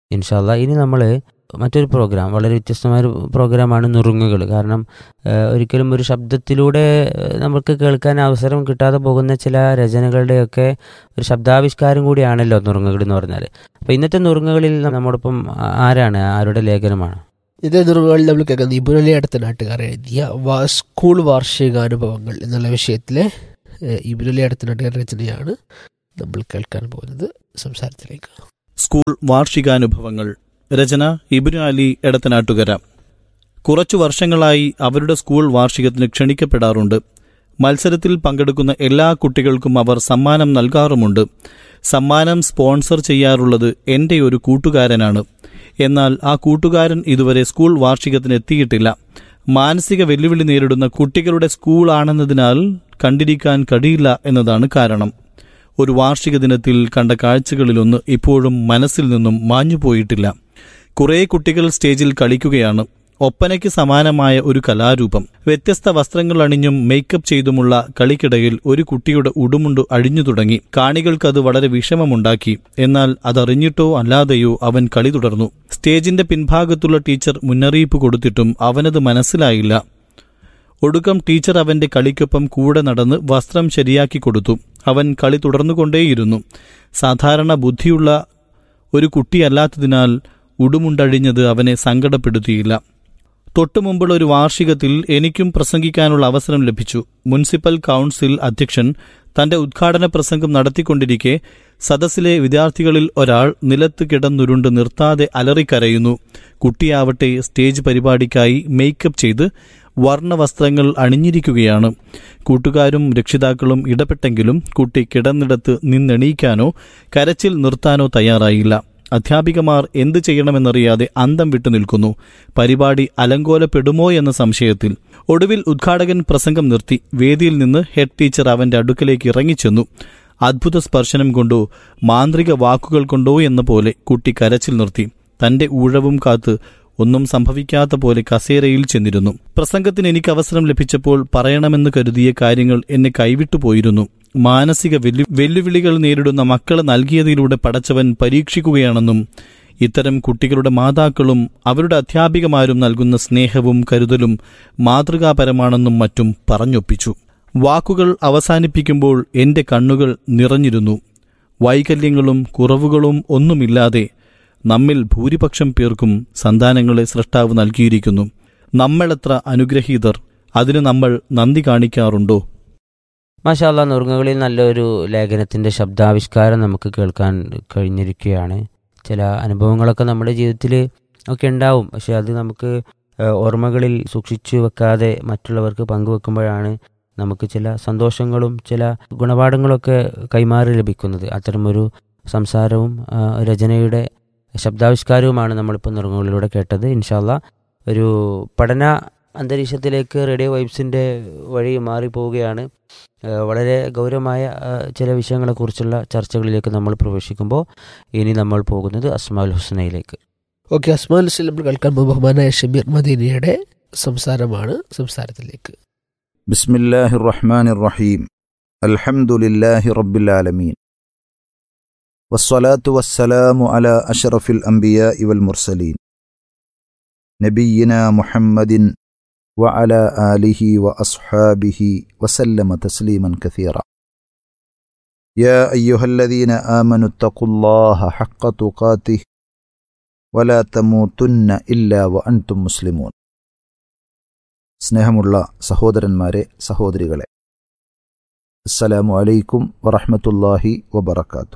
ഇൻഷാല്ല ഇനി നമ്മൾ മറ്റൊരു പ്രോഗ്രാം വളരെ വ്യത്യസ്തമായ ഒരു പ്രോഗ്രാമാണ് നുറുങ്ങുകൾ കാരണം ഏഹ്, ഒരിക്കലും ഒരു ശബ്ദത്തിലൂടെ ഏഹ്, നമുക്ക് കേൾക്കാൻ അവസരം കിട്ടാതെ പോകുന്ന ചില രചനകളുടെയൊക്കെ ഒരു ശബ്ദാവിഷ്കാരം കൂടിയാണല്ലോ നുറുങ്ങുകൾ എന്ന് പറഞ്ഞാൽ അപ്പോൾ ഇന്നത്തെ നുറുങ്ങുകളിൽ നമ്മോടൊപ്പം ആ- ആരാണ് ആരുടെ ലേഖനമാണ് ഇതേ നുറുങ്ങുകളിൽ നമ്മൾ കേൾക്കുന്നത് ഇബുലി അടുത്ത നാട്ടുകാർ എഴുതിയ വാ- സ്കൂൾ വാർഷികാനുഭവങ്ങൾ എന്നുള്ള വിഷയത്തിലെ ഏഹ്, ഇബുലി അടുത്ത നാട്ടുകാർ രചനയാണ് നമ്മൾ കേൾക്കാൻ പോകുന്നത് സംസാരത്തിലേക്ക് സ്കൂൾ വാർഷികാനുഭവങ്ങൾ രചന ഇബ്നു അലി എടത്തനാട്ടുകര കുറച്ചു വർഷങ്ങളായി അവരുടെ സ്കൂൾ വാർഷികത്തിന് ക്ഷണിക്കപ്പെടാറുണ്ട് മത്സരത്തിൽ പങ്കെടുക്കുന്ന എല്ലാ കുട്ടികൾക്കും അവർ സമ്മാനം നൽകാറുമുണ്ട് സമ്മാനം സ്പോൺസർ ചെയ്യാറുള്ളത് എന്റെ ഒരു കൂട്ടുകാരനാണ് എന്നാൽ ആ കൂട്ടുകാരൻ ഇതുവരെ സ്കൂൾ വാർഷികത്തിന് എത്തിയിട്ടില്ല മാനസിക വെല്ലുവിളി നേരിടുന്ന കുട്ടികളുടെ സ്കൂളാണെന്നതിനാൽ കണ്ടിരിക്കാൻ കഴിയില്ല എന്നതാണ് കാരണം ഒരു വാർഷിക ദിനത്തിൽ കണ്ട കാഴ്ചകളിലൊന്ന് ഇപ്പോഴും മനസ്സിൽ നിന്നും മാഞ്ഞുപോയിട്ടില്ല കുറേ കുട്ടികൾ സ്റ്റേജിൽ കളിക്കുകയാണ് ഒപ്പനയ്ക്ക് സമാനമായ ഒരു കലാരൂപം വ്യത്യസ്ത വസ്ത്രങ്ങൾ അണിഞ്ഞും മേക്കപ്പ് ചെയ്തുമുള്ള കളിക്കിടയിൽ ഒരു കുട്ടിയുടെ ഉടുമുണ്ട് അഴിഞ്ഞു തുടങ്ങി കാണികൾക്കത് വളരെ വിഷമമുണ്ടാക്കി എന്നാൽ അതറിഞ്ഞിട്ടോ അല്ലാതെയോ അവൻ കളി തുടർന്നു സ്റ്റേജിന്റെ പിൻഭാഗത്തുള്ള ടീച്ചർ മുന്നറിയിപ്പ് കൊടുത്തിട്ടും അവനത് മനസ്സിലായില്ല ഒടുക്കം ടീച്ചർ അവന്റെ കളിക്കൊപ്പം കൂടെ നടന്ന് വസ്ത്രം ശരിയാക്കി കൊടുത്തു അവൻ കളി തുടർന്നുകൊണ്ടേയിരുന്നു സാധാരണ ബുദ്ധിയുള്ള ഒരു കുട്ടിയല്ലാത്തതിനാൽ ഉടുമുണ്ടഴിഞ്ഞത് അവനെ സങ്കടപ്പെടുത്തിയില്ല തൊട്ടുമുമ്പുള്ള ഒരു വാർഷികത്തിൽ എനിക്കും പ്രസംഗിക്കാനുള്ള അവസരം ലഭിച്ചു മുനിസിപ്പൽ കൗൺസിൽ അധ്യക്ഷൻ തന്റെ ഉദ്ഘാടന പ്രസംഗം നടത്തിക്കൊണ്ടിരിക്കെ സദസ്സിലെ വിദ്യാർത്ഥികളിൽ ഒരാൾ നിലത്ത് കിടന്നുരുണ്ട് നിർത്താതെ അലറിക്കരയുന്നു കുട്ടിയാവട്ടെ സ്റ്റേജ് പരിപാടിക്കായി മേക്കപ്പ് ചെയ്ത് വർണ്ണവസ്ത്രങ്ങൾ അണിഞ്ഞിരിക്കുകയാണ് കൂട്ടുകാരും രക്ഷിതാക്കളും ഇടപെട്ടെങ്കിലും കുട്ടി കിടന്നിടത്ത് നിന്നെണീക്കാനോ കരച്ചിൽ നിർത്താനോ തയ്യാറായില്ല അധ്യാപികമാർ എന്തു ചെയ്യണമെന്നറിയാതെ അന്തം വിട്ടു നിൽക്കുന്നു പരിപാടി അലങ്കോലപ്പെടുമോ എന്ന സംശയത്തിൽ ഒടുവിൽ ഉദ്ഘാടകൻ പ്രസംഗം നിർത്തി വേദിയിൽ നിന്ന് ഹെഡ് ടീച്ചർ അവന്റെ അടുക്കലേക്ക് ഇറങ്ങിച്ചെന്നു അദ്ഭുത സ്പർശനം കൊണ്ടോ മാന്ത്രിക വാക്കുകൾ കൊണ്ടോ എന്ന പോലെ കുട്ടി കരച്ചിൽ നിർത്തി തന്റെ ഊഴവും കാത്ത് ഒന്നും സംഭവിക്കാത്ത പോലെ കസേരയിൽ ചെന്നിരുന്നു പ്രസംഗത്തിന് എനിക്ക് അവസരം ലഭിച്ചപ്പോൾ പറയണമെന്ന് കരുതിയ കാര്യങ്ങൾ എന്നെ കൈവിട്ടുപോയിരുന്നു മാനസിക വെല്ലു വെല്ലുവിളികൾ നേരിടുന്ന മക്കളെ നൽകിയതിലൂടെ പടച്ചവൻ പരീക്ഷിക്കുകയാണെന്നും ഇത്തരം കുട്ടികളുടെ മാതാക്കളും അവരുടെ അധ്യാപികമാരും നൽകുന്ന സ്നേഹവും കരുതലും മാതൃകാപരമാണെന്നും മറ്റും പറഞ്ഞൊപ്പിച്ചു വാക്കുകൾ അവസാനിപ്പിക്കുമ്പോൾ എന്റെ കണ്ണുകൾ നിറഞ്ഞിരുന്നു വൈകല്യങ്ങളും കുറവുകളും ഒന്നുമില്ലാതെ നമ്മിൽ ഭൂരിപക്ഷം പേർക്കും സന്താനങ്ങളെ സൃഷ്ടാവ് നൽകിയിരിക്കുന്നു നമ്മളെത്ര അനുഗ്രഹീതർ അതിന് നമ്മൾ നന്ദി കാണിക്കാറുണ്ടോ മാഷാല്ല നുറുങ്ങുകളിൽ നല്ലൊരു ലേഖനത്തിൻ്റെ ശബ്ദാവിഷ്കാരം നമുക്ക് കേൾക്കാൻ കഴിഞ്ഞിരിക്കുകയാണ് ചില അനുഭവങ്ങളൊക്കെ നമ്മുടെ ജീവിതത്തിൽ ഒക്കെ ഉണ്ടാവും പക്ഷെ അത് നമുക്ക് ഏഹ്, ഓർമ്മകളിൽ സൂക്ഷിച്ചു വെക്കാതെ മറ്റുള്ളവർക്ക് പങ്കുവെക്കുമ്പോഴാണ് നമുക്ക് ചില സന്തോഷങ്ങളും ചില ഗുണപാഠങ്ങളൊക്കെ കൈമാറി ലഭിക്കുന്നത് അത്തരമൊരു സംസാരവും ആ, രചനയുടെ ശബ്ദാവിഷ്കാരവുമാണ് നമ്മളിപ്പോൾ നുറുങ്ങുകളിലൂടെ കേട്ടത് ഇൻഷാല്ല ഒരു പഠന അന്തരീക്ഷത്തിലേക്ക് റേഡിയോ വൈബ്സിൻ്റെ വഴി മാറിപ്പോവുകയാണ് ഏഹ് വളരെ ഗൗരവമായ ഏഹ് ചില വിഷയങ്ങളെക്കുറിച്ചുള്ള ചർച്ചകളിലേക്ക് നമ്മൾ പ്രവേശിക്കുമ്പോൾ ഇനി നമ്മൾ പോകുന്നത് അസ്മാൽ ഹുസ്നയിലേക്ക് ഓക്കെ അസ്മാൻ ഹുസൈൻ നമ്മൾ കേൾക്കാൻ പോകും ബഹുമാനായ ഷമീർ മദീനയുടെ സംസാരമാണ് സംസാരത്തിലേക്ക് بسم الله الرحمن الرحيم الحمد لله رب العالمين والصلاة والسلام على أشرف الأنبياء والمرسلين نبينا محمد وعلى آله وأصحابه وسلم تسليما كثيرا يا أيها الذين آمنوا اتقوا الله حق تقاته ولا تموتن إلا وأنتم مسلمون സ്നേഹമുള്ള സഹോദരന്മാരെ സഹോദരികളെ അസ്സലാമു അലൈക്കും വറഹ്മത്തുള്ളാഹി വബറകാത്തു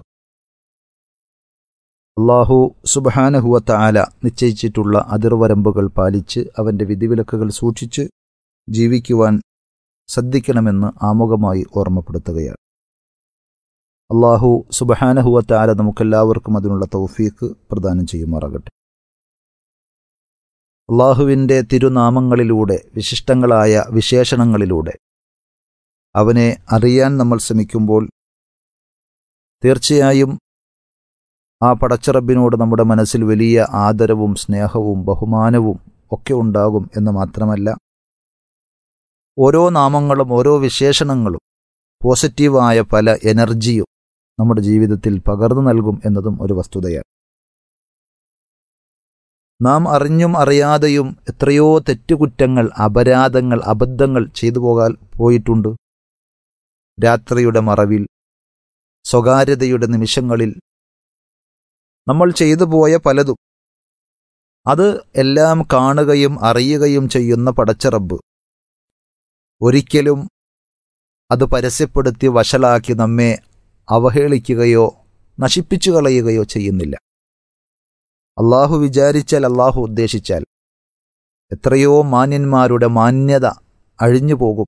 അള്ളാഹു സുബഹാനഹുവത്ത ആല നിശ്ചയിച്ചിട്ടുള്ള അതിർവരമ്പുകൾ പാലിച്ച് അവൻ്റെ വിധിവിലക്കുകൾ സൂക്ഷിച്ച് ജീവിക്കുവാൻ ശ്രദ്ധിക്കണമെന്ന് ആമുഖമായി ഓർമ്മപ്പെടുത്തുകയാണ് അള്ളാഹു സുബഹാനഹുവത്ത ആല നമുക്കെല്ലാവർക്കും അതിനുള്ള തൗഫീക്ക് പ്രദാനം ചെയ്യുമാറാകട്ടെ അള്ളാഹുവിൻ്റെ തിരുനാമങ്ങളിലൂടെ വിശിഷ്ടങ്ങളായ വിശേഷണങ്ങളിലൂടെ അവനെ അറിയാൻ നമ്മൾ ശ്രമിക്കുമ്പോൾ തീർച്ചയായും ആ പടച്ചറബിനോട് നമ്മുടെ മനസ്സിൽ വലിയ ആദരവും സ്നേഹവും ബഹുമാനവും ഒക്കെ ഉണ്ടാകും എന്ന് മാത്രമല്ല ഓരോ നാമങ്ങളും ഓരോ വിശേഷണങ്ങളും പോസിറ്റീവായ പല എനർജിയും നമ്മുടെ ജീവിതത്തിൽ പകർന്നു നൽകും എന്നതും ഒരു വസ്തുതയാണ് നാം അറിഞ്ഞും അറിയാതെയും എത്രയോ തെറ്റുകുറ്റങ്ങൾ അപരാധങ്ങൾ അബദ്ധങ്ങൾ ചെയ്തു പോകാൻ പോയിട്ടുണ്ട് രാത്രിയുടെ മറവിൽ സ്വകാര്യതയുടെ നിമിഷങ്ങളിൽ നമ്മൾ ചെയ്തു പോയ പലതും അത് എല്ലാം കാണുകയും അറിയുകയും ചെയ്യുന്ന പടച്ചറബ് ഒരിക്കലും അത് പരസ്യപ്പെടുത്തി വഷളാക്കി നമ്മെ അവഹേളിക്കുകയോ നശിപ്പിച്ചു കളയുകയോ ചെയ്യുന്നില്ല അള്ളാഹു വിചാരിച്ചാൽ അള്ളാഹു ഉദ്ദേശിച്ചാൽ എത്രയോ മാന്യന്മാരുടെ മാന്യത അഴിഞ്ഞു പോകും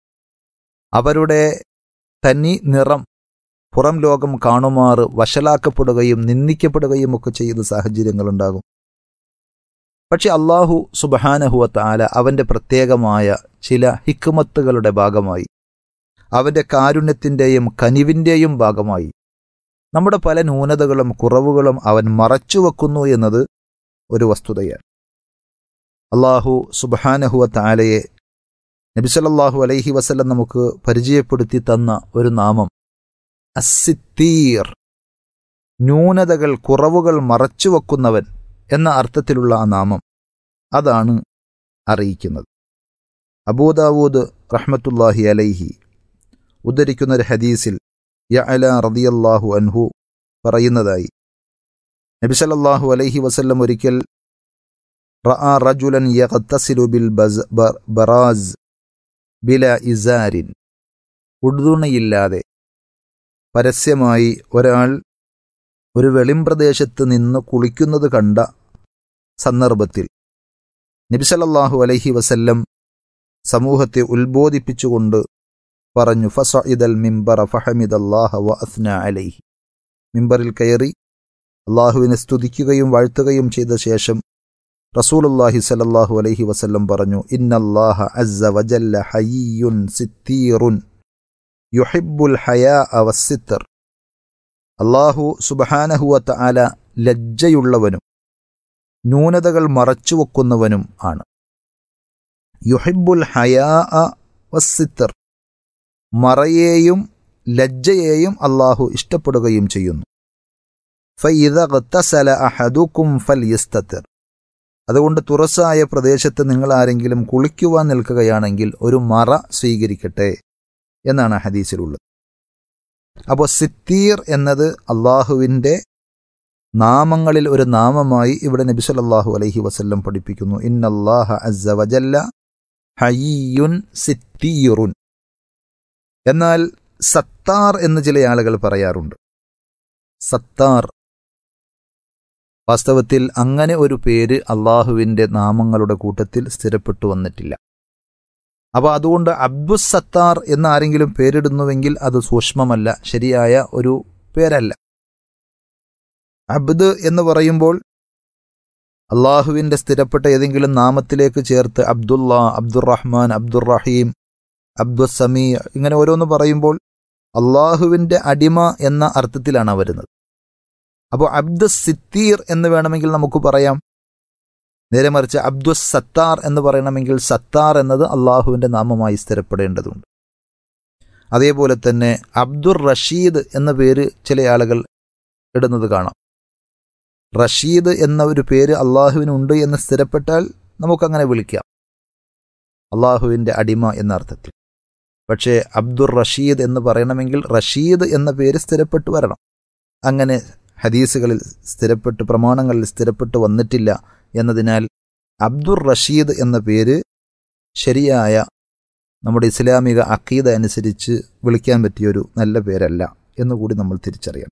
അവരുടെ തനി നിറം പുറം ലോകം കാണുമാറ് വഷളാക്കപ്പെടുകയും നിന്ദിക്കപ്പെടുകയും ഒക്കെ ചെയ്യുന്ന സാഹചര്യങ്ങളുണ്ടാകും പക്ഷെ അള്ളാഹു സുബഹാനഹുവ താല അവൻ്റെ പ്രത്യേകമായ ചില ഹിക്കുമത്തുകളുടെ ഭാഗമായി അവൻ്റെ കാരുണ്യത്തിൻ്റെയും കനിവിൻ്റെയും ഭാഗമായി നമ്മുടെ പല ന്യൂനതകളും കുറവുകളും അവൻ മറച്ചുവെക്കുന്നു എന്നത് ഒരു വസ്തുതയാണ് അള്ളാഹു സുബഹാനഹുവ താലയെ നബിസലല്ലാഹു അലൈഹി വസല്ലം നമുക്ക് പരിചയപ്പെടുത്തി തന്ന ഒരു നാമം അസിത്തീർ ന്യൂനതകൾ കുറവുകൾ മറച്ചുവെക്കുന്നവൻ എന്ന അർത്ഥത്തിലുള്ള ആ നാമം അതാണ് അറിയിക്കുന്നത് അബൂദാവൂദ് റഹ്മത്തുല്ലാഹി അലൈഹി ഉദ്ധരിക്കുന്ന ഒരു ഹദീസിൽ യഅല റളിയല്ലാഹു അൻഹു പറയുന്നതായി നബിസലല്ലാഹു അലൈഹി വസല്ലം ഒരിക്കൽ റഅ റജുലൻ യഗ്തസിലു ബിൽ ബസ് ബ- ബറാസ് ബില ഇസാരിൻ ഉടുതുണയില്ലാതെ പരസ്യമായി ഒരാൾ ഒരു വെളിംപ്രദേശത്ത് നിന്ന് കുളിക്കുന്നത് കണ്ട സന്ദർഭത്തിൽ നബിസലല്ലാഹു അലൈഹി വസല്ലം സമൂഹത്തെ ഉത്ബോധിപ്പിച്ചുകൊണ്ട് പറഞ്ഞു ഫസഇദൽ മിംബറ ഫഹമിദല്ലാഹ വ അസ്ന അലൈഹി മിമ്പറിൽ കയറി അള്ളാഹുവിനെ സ്തുതിക്കുകയും വാഴ്ത്തുകയും ചെയ്ത ശേഷം റസൂലുല്ലാഹി സലല്ലാഹു അലൈഹി വസല്ലം പറഞ്ഞു ഇന്നല്ലാഹ അസ്സ വജല്ല ഹയ്യുൻ സിത്തീറുൻ യുഹിബ്ബുൽ ഹയാ വസ്സിത്തർ അള്ളാഹു സുബഹാനഹുവ തആല ലജ്ജയുള്ളവനും ന്യൂനതകൾ മറച്ചുവെക്കുന്നവനും ആണ് യുഹിബ്ബുൽ ഹയാ വസ്സിത്തർ മറയെയും ലജ്ജയെയും അള്ളാഹു ഇഷ്ടപ്പെടുകയും ചെയ്യുന്നു ഫൈദ ഖത്തസല അഹദുക്കും ഫൽ യസ്തത്തിർ അതുകൊണ്ട് തുറസായ പ്രദേശത്ത് നിങ്ങൾ ആരെങ്കിലും കുളിക്കുവാൻ നിൽക്കുകയാണെങ്കിൽ ഒരു മറ സ്വീകരിക്കട്ടെ എന്നാണ് ഹദീസിലുള്ളത് അപ്പോൾ സിത്തീർ എന്നത് അള്ളാഹുവിൻ്റെ നാമങ്ങളിൽ ഒരു നാമമായി ഇവിടെ നബി സല്ലല്ലാഹു അലൈഹി വസല്ലം പഠിപ്പിക്കുന്നു ഇന്നല്ലാഹ അസ്സ വജല്ല ഹയ്യുൻ സിത്തീറുൻ എന്നാൽ സത്താർ എന്ന് ചില ആളുകൾ പറയാറുണ്ട് സത്താർ വാസ്തവത്തിൽ അങ്ങനെ ഒരു പേര് അള്ളാഹുവിൻ്റെ നാമങ്ങളുടെ കൂട്ടത്തിൽ സ്ഥിരപ്പെട്ടു വന്നിട്ടില്ല അപ്പോൾ അതുകൊണ്ട് അബ്ദുസ് സത്താർ എന്ന് ആരെങ്കിലും പേരിടുന്നുവെങ്കിൽ അത് സൂക്ഷ്മമല്ല ശരിയായ ഒരു പേരല്ല അബ്ദ് എന്ന് പറയുമ്പോൾ അള്ളാഹുവിൻ്റെ സ്ഥിരപ്പെട്ട ഏതെങ്കിലും നാമത്തിലേക്ക് ചേർത്ത് അബ്ദുള്ള അബ്ദുറഹ്മാൻ അബ്ദുറഹീം അബ്ദുസമീ ഇങ്ങനെ ഓരോന്ന് പറയുമ്പോൾ അള്ളാഹുവിൻ്റെ അടിമ എന്ന അർത്ഥത്തിലാണ് വരുന്നത് അപ്പോൾ അബ്ദുസ് സിത്തീർ എന്ന് വേണമെങ്കിൽ നമുക്ക് പറയാം നേരെ മറിച്ച് അബ്ദുസ് സത്താർ എന്ന് പറയണമെങ്കിൽ സത്താർ എന്നത് അള്ളാഹുവിൻ്റെ നാമമായി സ്ഥിരപ്പെടേണ്ടതുണ്ട് അതേപോലെ തന്നെ അബ്ദുർ റഷീദ് എന്ന പേര് ചില ആളുകൾ ഇടുന്നത് കാണാം റഷീദ് എന്ന ഒരു പേര് അള്ളാഹുവിനുണ്ട് എന്ന് സ്ഥിരപ്പെട്ടാൽ നമുക്കങ്ങനെ വിളിക്കാം അള്ളാഹുവിൻ്റെ അടിമ എന്ന അർത്ഥത്തിൽ പക്ഷേ അബ്ദുർ റഷീദ് എന്ന് പറയണമെങ്കിൽ റഷീദ് എന്ന പേര് സ്ഥിരപ്പെട്ടു വരണം അങ്ങനെ ഹദീസുകളിൽ സ്ഥിരപ്പെട്ട് പ്രമാണങ്ങളിൽ സ്ഥിരപ്പെട്ടു വന്നിട്ടില്ല എന്നതിനാൽ അബ്ദുർ റഷീദ് എന്ന പേര് ശരിയായ നമ്മുടെ ഇസ്ലാമിക അക്കീദ അനുസരിച്ച് വിളിക്കാൻ പറ്റിയൊരു നല്ല പേരല്ല എന്നുകൂടി നമ്മൾ തിരിച്ചറിയണം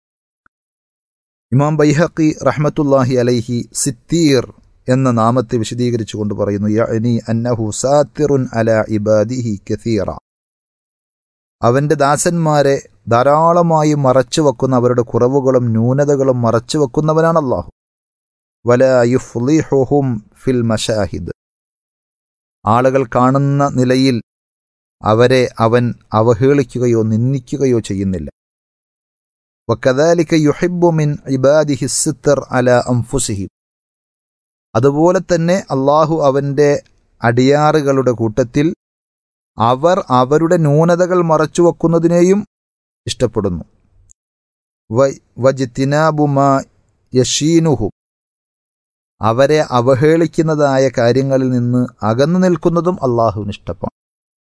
ഇമാം ബൈഹഖി റഹ്മത്തുല്ലാഹി അലൈഹി സിത്തീർ എന്ന നാമത്തെ വിശദീകരിച്ചുകൊണ്ട് പറയുന്നു യഅനി അന്നഹു സാത്തിറുൻ അല ഇബാദിഹി കസീറ അവന്റെ ദാസന്മാരെ ധാരാളമായി മറച്ചു വെക്കുന്ന അവരുടെ കുറവുകളും ന്യൂനതകളും മറച്ചു വെക്കുന്നവനാണ് അള്ളാഹു വല യുഫ്ലിഹുഹും ഫിൽ മഷാഹിദ് ആളുകൾ കാണുന്ന നിലയിൽ അവരെ അവൻ അവഹേളിക്കുകയോ നിന്ദിക്കുകയോ ചെയ്യുന്നില്ല വക്കദാലിക യുഹിബ്ബു മിൻ ഇബാദിഹി സിത്തർ അല അംഫുസിഹിം അതുപോലെ തന്നെ അള്ളാഹു അവന്റെ അടിയാറുകളുടെ കൂട്ടത്തിൽ അവർ അവരുടെ ന്യൂനതകൾ മറച്ചുവെക്കുന്നതിനെയും ഇഷ്ടപ്പെടുന്നു വജ്തിനാബുമാ യഷീനുഹു അവരെ അവഹേളിക്കുന്നതായ കാര്യങ്ങളിൽ നിന്ന് അകന്നു നിൽക്കുന്നതും അള്ളാഹുവിന് ഇഷ്ടമാണ്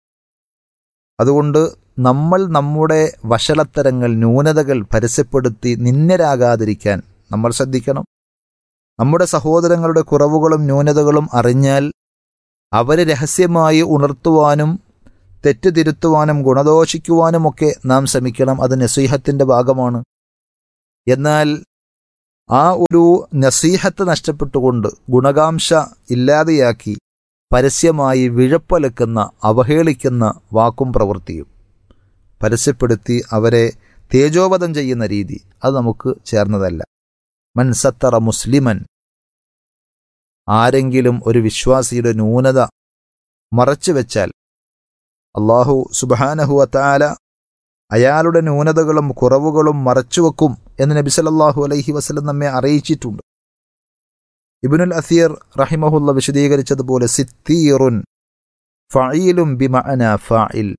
അതുകൊണ്ട് നമ്മൾ നമ്മുടെ വഷളത്തരങ്ങൾ ന്യൂനതകൾ പരസ്യപ്പെടുത്തി നിന്നരാകാതിരിക്കാൻ നമ്മൾ ശ്രദ്ധിക്കണം നമ്മുടെ സഹോദരങ്ങളുടെ കുറവുകളും ന്യൂനതകളും അറിഞ്ഞാൽ അവരെ രഹസ്യമായി ഉണർത്തുവാനും തെറ്റ് തിരുത്തുവാനും ഗുണദോഷിക്കുവാനുമൊക്കെ നാം ശ്രമിക്കണം അത് നസീഹത്തിൻ്റെ ഭാഗമാണ് എന്നാൽ ആ ഒരു നസീഹത്ത് നഷ്ടപ്പെട്ടുകൊണ്ട് ഗുണകാംക്ഷ ഇല്ലാതെയാക്കി പരസ്യമായി വിഴപ്പലക്കുന്ന അവഹേളിക്കുന്ന വാക്കും പ്രവൃത്തിയും പരസ്യപ്പെടുത്തി അവരെ തേജോവധം ചെയ്യുന്ന രീതി അത് നമുക്ക് ചേർന്നതല്ല മൻ സത്തറ മുസ്ലിമൻ ആരെങ്കിലും ഒരു വിശ്വാസിയുടെ ന്യൂനത മറച്ചു വെച്ചാൽ അള്ളാഹു സുബാനഹുവ താല അയാളുടെ ന്യൂനതകളും കുറവുകളും മറച്ചുവെക്കും എന്ന് നബി സല്ലല്ലാഹു അലൈഹി വസല്ലം നമ്മെ അറിയിച്ചിട്ടുണ്ട് ഇബ്നുൽ അസീർ റഹിമഹുല്ല വിശദീകരിച്ചതുപോലെ സിത്തീറുൻ ഫഈലും ബിമഅന ഫാഇൽ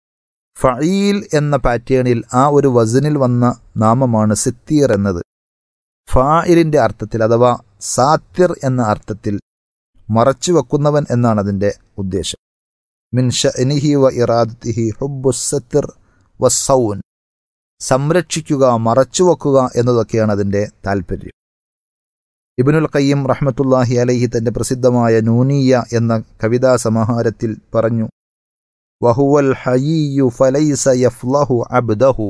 ഫഈൽ എന്ന പാറ്റേണിൽ ആ ഒരു വസനിൽ വന്ന നാമമാണ് സിത്തീർ എന്നത് ഫായിലിന്റെ അർത്ഥത്തിൽ അഥവാ സാത്തിർ എന്ന അർത്ഥത്തിൽ മറച്ചു വെക്കുന്നവൻ എന്നാണ് അതിന്റെ ഉദ്ദേശം മിൻ ഷഅനിഹി വ ഇറാദത്തിഹി ഹുബ്ബു സത്തിർ വസ്സൗൻ സംരക്ഷിക്കുക മറച്ചുവെക്കുക എന്നതൊക്കെയാണ് അതിന്റെ താല്പര്യം ഇബിനുൽ ഖയ്യം റഹ്മത്തുല്ലാഹി അലൈഹി തന്റെ പ്രസിദ്ധമായ നൂനിയ എന്ന കവിതാ സമാഹാരത്തിൽ പറഞ്ഞു വഹുവൽ ഹയീയു ഫലൈസ യഫ്ലഹു അബ്ദഹു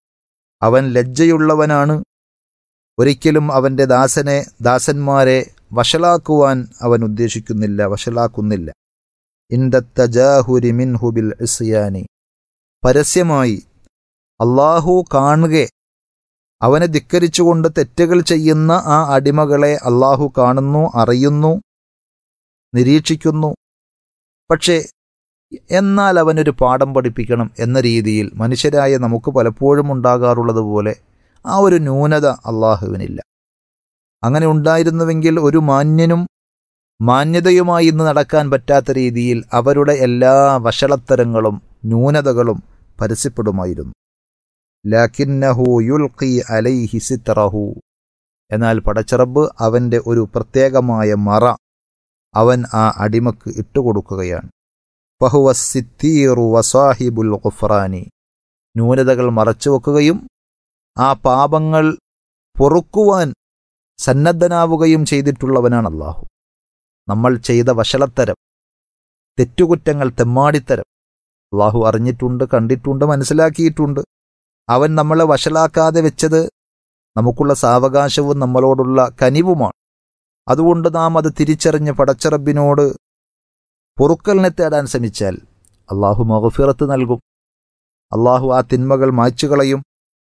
അവൻ ലജ്ജയുള്ളവനാണ് ഒരിക്കലും അവന്റെ ദാസനെ ദാസന്മാരെ വഷളാക്കുവാൻ അവൻ ഉദ്ദേശിക്കുന്നില്ല വഷളാക്കുന്നില്ല ഇന്ദത്തജാഹുരി മിൻഹു ബിൽ ഇസ്യാനി പരസ്യമായി അള്ളാഹു കാണുകെ അവനെ ധിക്കരിച്ചുകൊണ്ട് തെറ്റുകൾ ചെയ്യുന്ന ആ അടിമകളെ അള്ളാഹു കാണുന്നു അറിയുന്നു നിരീക്ഷിക്കുന്നു പക്ഷേ എന്നാൽ അവനൊരു പാഠം പഠിപ്പിക്കണം എന്ന രീതിയിൽ മനുഷ്യരായ നമുക്ക് പലപ്പോഴും ഉണ്ടാകാറുള്ളതുപോലെ ആ ഒരു ന്യൂനത അള്ളാഹുവിനില്ല അങ്ങനെ ഉണ്ടായിരുന്നുവെങ്കിൽ ഒരു മാന്യനും മാന്യതയുമായി ഇന്ന് നടക്കാൻ പറ്റാത്ത രീതിയിൽ അവരുടെ എല്ലാ വഷളത്തരങ്ങളും ന്യൂനതകളും പരസ്യപ്പെടുമായിരുന്നു ലാക്കിന്നഹു യുൽഖി അലൈഹി സിത്രഹു എന്നാൽ പടച്ചറബ് അവന്റെ ഒരു പ്രത്യേകമായ മറ അവൻ ആ അടിമക്ക് ഇട്ടുകൊടുക്കുകയാണ് ഫഹുവ സിത്തീറു വസാഹിബുൽ ഖുഫ്രാനി ന്യൂനതകൾ മറച്ചുവെക്കുകയും ആ പാപങ്ങൾ പൊറുക്കുവാൻ സന്നദ്ധനാവുകയും ചെയ്തിട്ടുള്ളവനാണ് അള്ളാഹു നമ്മൾ ചെയ്ത വഷളത്തരം തെറ്റുകുറ്റങ്ങൾ തെമ്മാടിത്തരം അള്ളാഹു അറിഞ്ഞിട്ടുണ്ട് കണ്ടിട്ടുണ്ട് മനസ്സിലാക്കിയിട്ടുണ്ട് അവൻ നമ്മളെ വഷളാക്കാതെ വെച്ചത് നമുക്കുള്ള സാവകാശവും നമ്മളോടുള്ള കനിവുമാണ് അതുകൊണ്ട് നാം അത് തിരിച്ചറിഞ്ഞ് പടച്ചറബിനോട് പൊറുക്കലിനെ തേടാൻ ശ്രമിച്ചാൽ അള്ളാഹു മഹഫിറത്ത് നൽകും അള്ളാഹു ആ തിന്മകൾ മായ്ച്ചുകളയും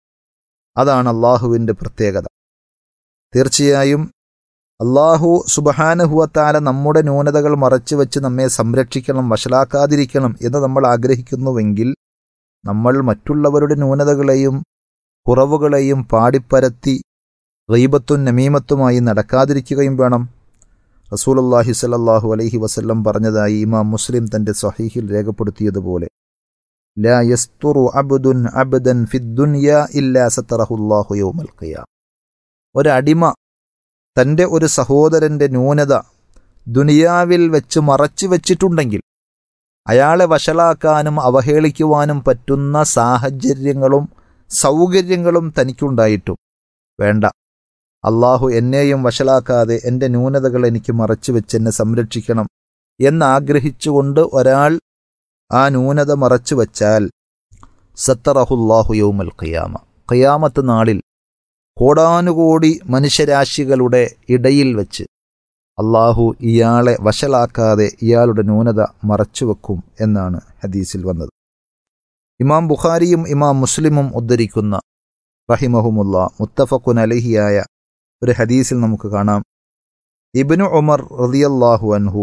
അതാണ് അള്ളാഹുവിൻ്റെ പ്രത്യേകത തീർച്ചയായും അള്ളാഹു സുബഹാനഹുവത്താല നമ്മുടെ ന്യൂനതകൾ മറച്ചുവെച്ച് നമ്മെ സംരക്ഷിക്കണം വഷളാക്കാതിരിക്കണം എന്ന് നമ്മൾ ആഗ്രഹിക്കുന്നുവെങ്കിൽ നമ്മൾ മറ്റുള്ളവരുടെ ന്യൂനതകളെയും കുറവുകളെയും പാടിപ്പരത്തി ഗൈബത്തും നമീമത്തുമായി നടക്കാതിരിക്കുകയും വേണം റസൂലുല്ലാഹി സലല്ലാഹു അലൈഹി വസല്ലം പറഞ്ഞതായി ഇമാം മുസ്ലിം തന്റെ സഹീഹിൽ രേഖപ്പെടുത്തിയതുപോലെ ലാ യസ്തുറു അബ്ദുൻ അബ്ദൻ ഫിദ്ദുനിയ ഇല്ലാ സത്തറഹുല്ലാഹു യൗമൽ ഖിയാം ഒരടിമ തന്റെ ഒരു സഹോദരന്റെ ന്യൂനത ദുനിയാവിൽ വെച്ച് മറച്ചു വെച്ചിട്ടുണ്ടെങ്കിൽ അയാളെ വഷളാക്കാനും അവഹേളിക്കുവാനും പറ്റുന്ന സാഹചര്യങ്ങളും സൗകര്യങ്ങളും തനിക്കുണ്ടായിട്ടും വേണ്ട അള്ളാഹു എന്നെയും വഷളാക്കാതെ എൻ്റെ ന്യൂനതകൾ എനിക്ക് മറച്ചു വെച്ച് എന്നെ സംരക്ഷിക്കണം എന്നാഗ്രഹിച്ചുകൊണ്ട് ഒരാൾ ആ ന്യൂനത മറച്ചു വച്ചാൽ സത്തറഹുല്ലാഹു യൗമൽ ഖിയാമ ഖിയാമത്ത് നാളിൽ കോടാനുകോടി മനുഷ്യരാശികളുടെ ഇടയിൽ വെച്ച് അള്ളാഹു ഇയാളെ വഷളാക്കാതെ ഇയാളുടെ ന്യൂനത മറച്ചുവെക്കും എന്നാണ് ഹദീസിൽ വന്നത് ഇമാം ബുഖാരിയും ഇമാം മുസ്ലിമും ഉദ്ധരിക്കുന്ന റഹിമഹുമുല്ല മുത്തഫഖുൻ അലഹിയായ ഒരു ഹദീസിൽ നമുക്ക് കാണാം ഇബ്നു ഉമർ റളിയല്ലാഹു അൻഹു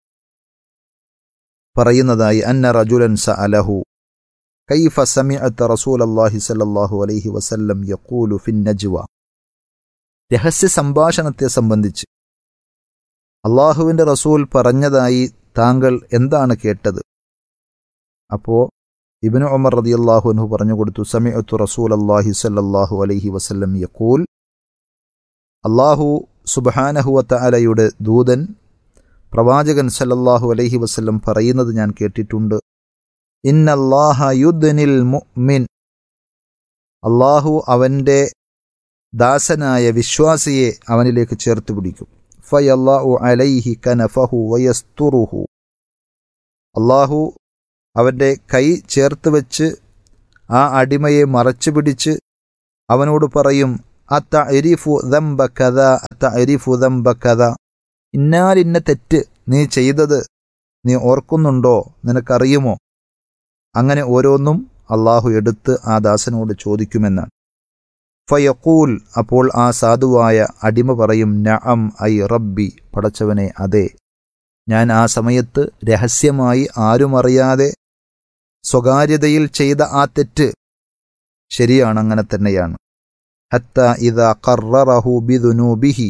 പറയുന്നതായി അന്ന റജുലൻ സഅലഹു കൈഫ സമിഅത്ത റസൂലല്ലാഹി സ്വല്ലല്ലാഹു അലൈഹി വസല്ലം യഖൂലു ഫിൻ നജ്വ രഹസ്യ സംഭാഷണത്തെ സംബന്ധിച്ച് അള്ളാഹുവിന്റെ റസൂൽ പറഞ്ഞതായി താങ്കൾ എന്താണ് കേട്ടത് അപ്പോ ഇബ്നു ഉമർ റളിയല്ലാഹു അൻഹു പറഞ്ഞു കൊടുത്തു സമിഅത്തു റസൂലല്ലാഹി സ്വല്ലല്ലാഹു അലൈഹി വസല്ലം യഖൂൽ അള്ളാഹു സുബഹാനഹുവത്ത അലയുടെ ദൂതൻ പ്രവാചകൻ സല്ലല്ലാഹു അലൈഹി വസല്ലം പറയുന്നത് ഞാൻ കേട്ടിട്ടുണ്ട് ഇന്നല്ലാഹ യുദ്നിൽ മുഅ്മിൻ അള്ളാഹു അവൻ്റെ ദാസനായ വിശ്വാസിയെ അവനിലേക്ക് ചേർത്ത് പിടിക്കും ഫയല്ലാഹു അലൈഹി കനഫഹു വയസ്തുറുഹു അള്ളാഹു അവൻ്റെ കൈ ചേർത്ത് വെച്ച് ആ അടിമയെ മറച്ചു പിടിച്ച് അവനോട് പറയും അത്ത എരിഫു ദംബ കഥ അത്ത എരിഫു ദംബ കഥ ഇന്നാലിന്ന തെറ്റ് നീ ചെയ്തത് നീ ഓർക്കുന്നുണ്ടോ നിനക്കറിയുമോ അങ്ങനെ ഓരോന്നും അള്ളാഹു എടുത്ത് ആ ദാസനോട് ചോദിക്കുമെന്നാണ് ഫയക്കൂൽ അപ്പോൾ ആ സാധുവായ അടിമ പറയും നഅം ഐ റബ്ബി പടച്ചവനെ അതെ ഞാൻ ആ സമയത്ത് രഹസ്യമായി ആരുമറിയാതെ സ്വകാര്യതയിൽ ചെയ്ത ആ തെറ്റ് ശരിയാണ് അങ്ങനെ തന്നെയാണ് ഹത്ത ഇദാ ഖററഹു ബിദുനൂബിഹി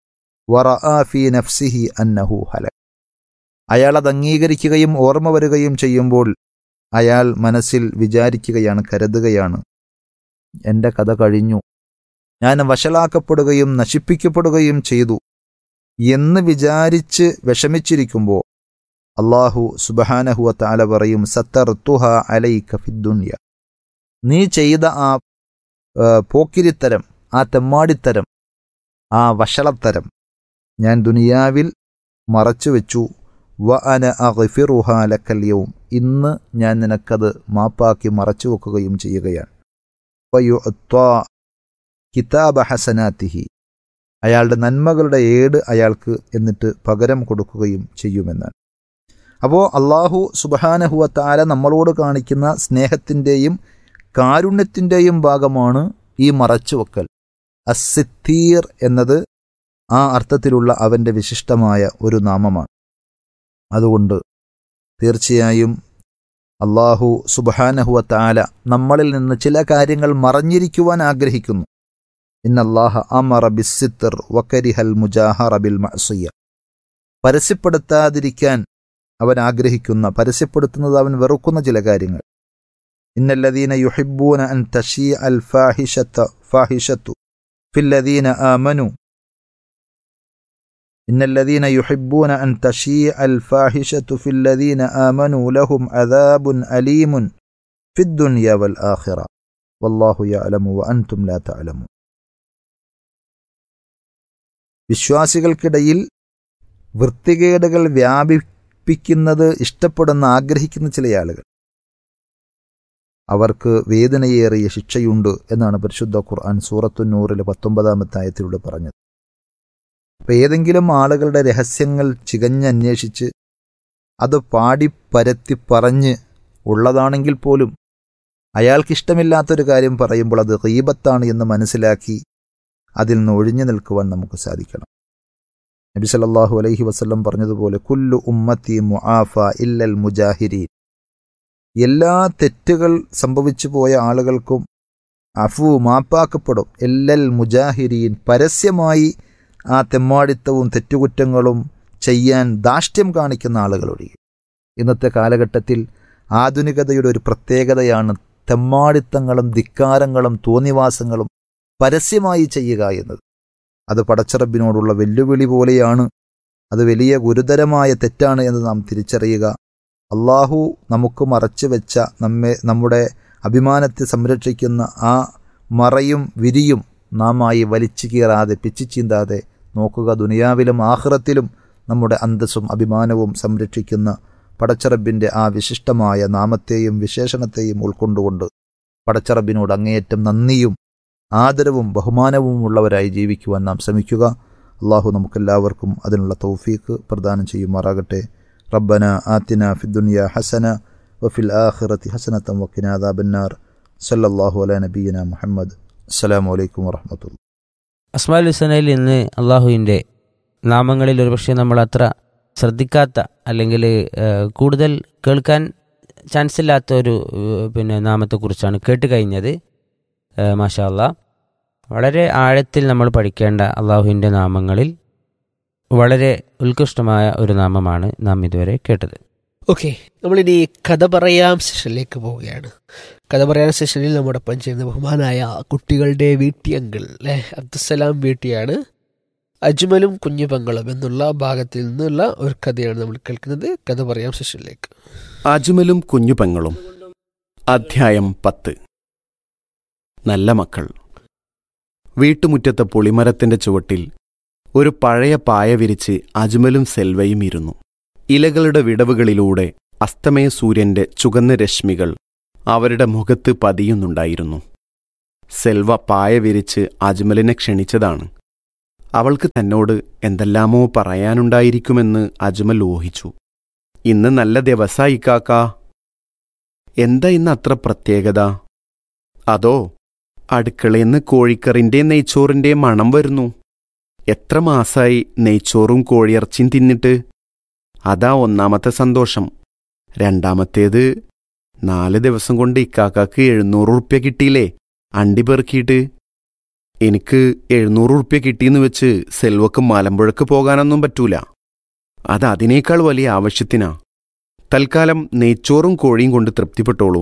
വറആ ഫീ നഫ്സിഹി അന്നഹു ഹലക് അയാൾ അത് അംഗീകരിക്കുകയും ഓർമ്മ വരികയും ചെയ്യുമ്പോൾ അയാൾ മനസ്സിൽ വിചാരിക്കുകയാണ് കരുതുകയാണ് എൻ്റെ കഥ കഴിഞ്ഞു ഞാൻ വഷളാക്കപ്പെടുകയും നശിപ്പിക്കപ്പെടുകയും ചെയ്തു എന്ന് വിചാരിച്ച് വിഷമിച്ചിരിക്കുമ്പോൾ അള്ളാഹു സുബഹാനഹുവ താല പറയും സത്തർ തുഹ അലൈക ഫിദ്ദുന്യ നീ ചെയ്ത ആ ആ, പോക്കിരിത്തരം ആ തെമ്മാടിത്തരം ആ വഷളത്തരം ഞാൻ ദുനിയാവിൽ മറച്ചുവെച്ചു വ അന അഗ്ഫിറുഹ ലക്കൽ യൗം ഇന്ന് ഞാൻ നിനക്കത് മാപ്പാക്കി മറച്ചു വെക്കുകയും ചെയ്യുകയാണ് വയുഅത്താ കിതാബ ഹസനാത്തിഹി അയാളുടെ നന്മകളുടെ ഏട് അയാൾക്ക് എന്നിട്ട് പകരം കൊടുക്കുകയും ചെയ്യുമെന്നാണ് അപ്പോൾ അള്ളാഹു സുബഹാനഹുവ താല നമ്മളോട് കാണിക്കുന്ന സ്നേഹത്തിൻ്റെയും കാരുണ്യത്തിൻ്റെയും ഭാഗമാണ് ഈ മറച്ചുവെക്കൽ അസിത്തീർ എന്നത് ആ അർത്ഥത്തിലുള്ള അവൻ്റെ വിശിഷ്ടമായ ഒരു നാമമാണ് അതുകൊണ്ട് തീർച്ചയായും അള്ളാഹു സുബഹാനഹുവ താല നമ്മളിൽ നിന്ന് ചില കാര്യങ്ങൾ മറഞ്ഞിരിക്കുവാൻ ആഗ്രഹിക്കുന്നു ഇന്നല്ലാഹ അമറ ബിസിത്തർ വക്കരിഹൽ മുജാഹറ ബിൽ മഅസിയ പരസ്യപ്പെടുത്താതിരിക്കാൻ അവൻ ആഗ്രഹിക്കുന്ന പരസ്യപ്പെടുത്തുന്നത് അവൻ വെറുക്കുന്ന ചില കാര്യങ്ങൾ ഇന്നല്ലദീന യുഹിബ്ബൂന അൻ തഷീ അൽ ഫാഹിഷത്ത ഫാഹിഷത്തു ഫില്ലദീന ആമനു إن الذين يحبون أن تشيع الفاحشة في الذين آمنوا لهم عذاب أليم في الدنيا والآخرة والله يعلم وأنتم لا تعلمون വിശ്വാസികൾക്കിടയിൽ വൃത്തികേടുകൾ വ്യാപിപ്പിക്കുന്നത് ഇഷ്ടപ്പെടുന്ന ആഗ്രഹിക്കുന്ന ചില ആളുകൾ അവർക്ക് വേദനയേറിയ ശിക്ഷയുണ്ട് എന്നാണ് പരിശുദ്ധ ഖുർആൻ സൂറത്തു നൂറിലെ പത്തൊമ്പതാമത്തെ ആയത്തിലൂടെ പറഞ്ഞത് അപ്പം ഏതെങ്കിലും ആളുകളുടെ രഹസ്യങ്ങൾ ചികഞ്ഞന്വേഷിച്ച് അത് പാടി പരത്തി പറഞ്ഞ് ഉള്ളതാണെങ്കിൽ പോലും അയാൾക്കിഷ്ടമില്ലാത്തൊരു കാര്യം പറയുമ്പോൾ അത് റീബത്താണ് എന്ന് മനസ്സിലാക്കി അതിൽ നിന്ന് ഒഴിഞ്ഞു നിൽക്കുവാൻ നമുക്ക് സാധിക്കണം നബി സല്ലല്ലാഹു അലൈഹി വസല്ലം പറഞ്ഞതുപോലെ കുല്ലു ഉമ്മത്തി മുആഫ ഇല്ലൽ മുജാഹിരീൻ എല്ലാ തെറ്റുകൾ സംഭവിച്ചു പോയ ആളുകൾക്കും അഫു മാപ്പാക്കപ്പെടും എല്ലൽ മുജാഹിരീൻ പരസ്യമായി ആ തെമ്മാടിത്തവും തെറ്റുകുറ്റങ്ങളും ചെയ്യാൻ ധാഷ്ട്യം കാണിക്കുന്ന ആളുകളൊഴികെ ഇന്നത്തെ കാലഘട്ടത്തിൽ ആധുനികതയുടെ ഒരു പ്രത്യേകതയാണ് തെമ്മാടിത്തങ്ങളും ധിക്കാരങ്ങളും തോന്നിവാസങ്ങളും പരസ്യമായി ചെയ്യുക എന്നത് അത് പടച്ചിറബിനോടുള്ള വെല്ലുവിളി പോലെയാണ് അത് വലിയ ഗുരുതരമായ തെറ്റാണ് എന്ന് നാം തിരിച്ചറിയുക അള്ളാഹു നമുക്ക് മറച്ചു വെച്ച നമ്മെ നമ്മുടെ അഭിമാനത്തെ സംരക്ഷിക്കുന്ന ആ മറയും വിരിയും നാമായി വലിച്ചു കീറാതെ പിച്ചിച്ചീന്താതെ നോക്കുക ദുനിയാവിലും ആഹ്റത്തിലും നമ്മുടെ അന്തസ്സും അഭിമാനവും സംരക്ഷിക്കുന്ന പടച്ചറബിൻ്റെ ആ വിശിഷ്ടമായ നാമത്തെയും വിശേഷണത്തെയും ഉൾക്കൊണ്ടുകൊണ്ട് പടച്ചറബിനോട് അങ്ങേയറ്റം നന്ദിയും ആദരവും ബഹുമാനവും ഉള്ളവരായി ജീവിക്കുവാൻ നാം ശ്രമിക്കുക അള്ളാഹു നമുക്കെല്ലാവർക്കും അതിനുള്ള തൗഫീക്ക് പ്രദാനം ചെയ്യുമാറാകട്ടെ റബ്ബന ആത്തിന ഫിദ്ദുനിയ ഹസന വഫിൽ ആഖിറത്തി ഹസനത്തം വക്കിന അദാബന്നാർ സല്ലല്ലാഹു അല നബീന മുഹമ്മദ് അസ്സലാമു അലൈക്കും വറഹ്മത്തുള്ളാഹി അസ്മാൽ ഹുസനയിൽ ഇന്ന് അള്ളാഹുവിൻ്റെ നാമങ്ങളിൽ ഒരുപക്ഷെ നമ്മൾ അത്ര ശ്രദ്ധിക്കാത്ത അല്ലെങ്കിൽ ഏഹ്, കൂടുതൽ കേൾക്കാൻ ചാൻസ് ഇല്ലാത്ത ഒരു ഏഹ്, പിന്നെ നാമത്തെക്കുറിച്ചാണ് കേട്ട് കഴിഞ്ഞത് ഏഹ്, മാഷാ അല്ലാ വളരെ ആഴത്തിൽ നമ്മൾ പഠിക്കേണ്ട അള്ളാഹുവിൻ്റെ നാമങ്ങളിൽ വളരെ ഉത്കൃഷ്ടമായ ഒരു നാമമാണ് നാം ഇതുവരെ കേട്ടത് ഓക്കെ നമ്മളിനി കഥ പറയാം സെഷനിലേക്ക് പോവുകയാണ് കഥ പറയാൻ സെഷനിൽ നമ്മോടൊപ്പം ചെയ്യുന്ന ബഹുമാനായ കുട്ടികളുടെ വീട്ടിയങ്കിൾ അല്ലേ അബ്ദുസലാം വീട്ടിയാണ് അജ്മലും കുഞ്ഞു പെങ്ങളും എന്നുള്ള ഭാഗത്തിൽ നിന്നുള്ള ഒരു കഥയാണ് നമ്മൾ കേൾക്കുന്നത് കഥ പറയാം സെഷനിലേക്ക് അജ്മലും കുഞ്ഞു പെങ്ങളും അധ്യായം പത്ത് നല്ല മക്കൾ വീട്ടുമുറ്റത്തെ പുളിമരത്തിന്റെ ചുവട്ടിൽ ഒരു പഴയ പായ വിരിച്ച് അജ്മലും സെൽവയും ഇരുന്നു ഇലകളുടെ വിടവുകളിലൂടെ അസ്തമയ സൂര്യന്റെ ചുകന്ന രശ്മികൾ അവരുടെ മുഖത്ത് പതിയുന്നുണ്ടായിരുന്നു സെൽവ പായ വിരിച്ച് അജ്മലിനെ ക്ഷണിച്ചതാണ് അവൾക്ക് തന്നോട് എന്തെല്ലാമോ പറയാനുണ്ടായിരിക്കുമെന്ന് അജ്മൽ ഊഹിച്ചു ഇന്ന് നല്ല ദിവസായി കാക്കാ എന്താ ഇന്ന് അത്ര പ്രത്യേകത അതോ അടുക്കളയിന്ന് കോഴിക്കറിന്റെ നെയ്ച്ചോറിന്റെ മണം വരുന്നു എത്ര മാസായി നെയ്ച്ചോറും കോഴിയിറച്ചിയും തിന്നിട്ട് അതാ ഒന്നാമത്തെ സന്തോഷം രണ്ടാമത്തേത് നാല് ദിവസം കൊണ്ട് ഇക്കാക്കാക്ക് എഴുന്നൂറ് ഉറുപ്യ കിട്ടിയില്ലേ അണ്ടി പെറുക്കിയിട്ട് എനിക്ക് എഴുന്നൂറ് ഉറുപ്യ കിട്ടിയെന്ന് വെച്ച് സെൽവക്ക് മലമ്പുഴക്ക് പോകാനൊന്നും പറ്റൂല അത് അതിനേക്കാൾ വലിയ ആവശ്യത്തിനാ തൽക്കാലം നെയ്ച്ചോറും കോഴിയും കൊണ്ട് തൃപ്തിപ്പെട്ടോളൂ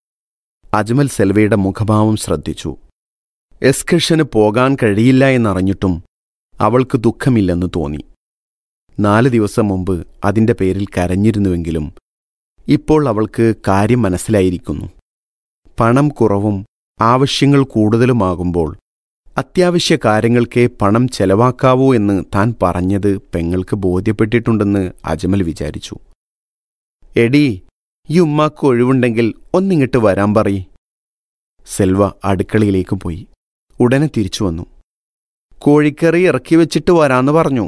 അജ്മൽ സെൽവയുടെ മുഖഭാവം ശ്രദ്ധിച്ചു എസ്കർഷന് പോകാൻ കഴിയില്ല എന്നറിഞ്ഞിട്ടും അവൾക്ക് ദുഃഖമില്ലെന്ന് തോന്നി നാല് ദിവസം മുമ്പ് അതിന്റെ പേരിൽ കരഞ്ഞിരുന്നുവെങ്കിലും ഇപ്പോൾ അവൾക്ക് കാര്യം മനസ്സിലായിരിക്കുന്നു പണം കുറവും ആവശ്യങ്ങൾ കൂടുതലുമാകുമ്പോൾ അത്യാവശ്യ കാര്യങ്ങൾക്കേ പണം ചെലവാക്കാവൂ എന്ന് താൻ പറഞ്ഞത് പെങ്ങൾക്ക് ബോധ്യപ്പെട്ടിട്ടുണ്ടെന്ന് അജ്മൽ വിചാരിച്ചു എടീ ഈ ഉമ്മാക്ക് ഒഴിവുണ്ടെങ്കിൽ ഒന്നിങ്ങോട്ട് വരാൻ പറയ് സെൽവ അടുക്കളയിലേക്ക് പോയി ഉടനെ തിരിച്ചു വന്നു കോഴിക്കറി ഇറക്കി വെച്ചിട്ട് വരാന്ന് പറഞ്ഞു